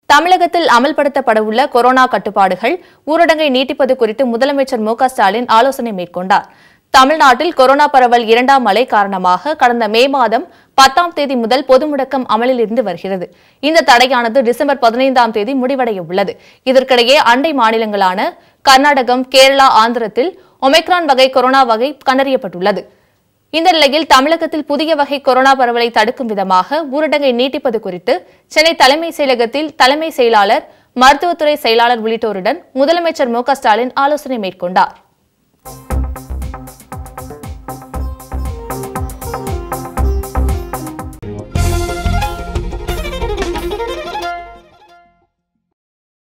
தமிழகத்தில் அமல்படுத்தப்படவுள்ள கொரோனா கட்டுப்பாடுகள் ஊரடங்கை நீட்டிப்பது குறித்து முதலமைச்சர் மு க ஸ்டாலின் ஆலோசனை மேற்கொண்டார் தமிழ்நாட்டில் கொரோனா பரவல் இரண்டாம் அலை காரணமாக கடந்த மே மாதம் பத்தாம் தேதி முதல் பொது முடக்கம் அமலில் இருந்து வருகிறது இந்த தடையானது டிசம்பர் பதினைந்தாம் தேதி முடிவடைய உள்ளது இதற்கிடையே அண்டை மாநிலங்களான கர்நாடகம் கேரளா ஆந்திரத்தில் ஒமைக்ரான் வகை கொரோனா வகை கண்டறியப்பட்டுள்ளது இந்த நிலையில் தமிழகத்தில் புதிய வகை கொரோனா பரவலை தடுக்கும் விதமாக ஊரடங்கை நீட்டிப்பது குறித்து சென்னை தலைமைச் செயலகத்தில் தலைமை செயலாளர் மருத்துவத்துறை செயலாளர் உள்ளிட்டோருடன் முதலமைச்சர் மு க ஸ்டாலின் ஆலோசனை மேற்கொண்டார்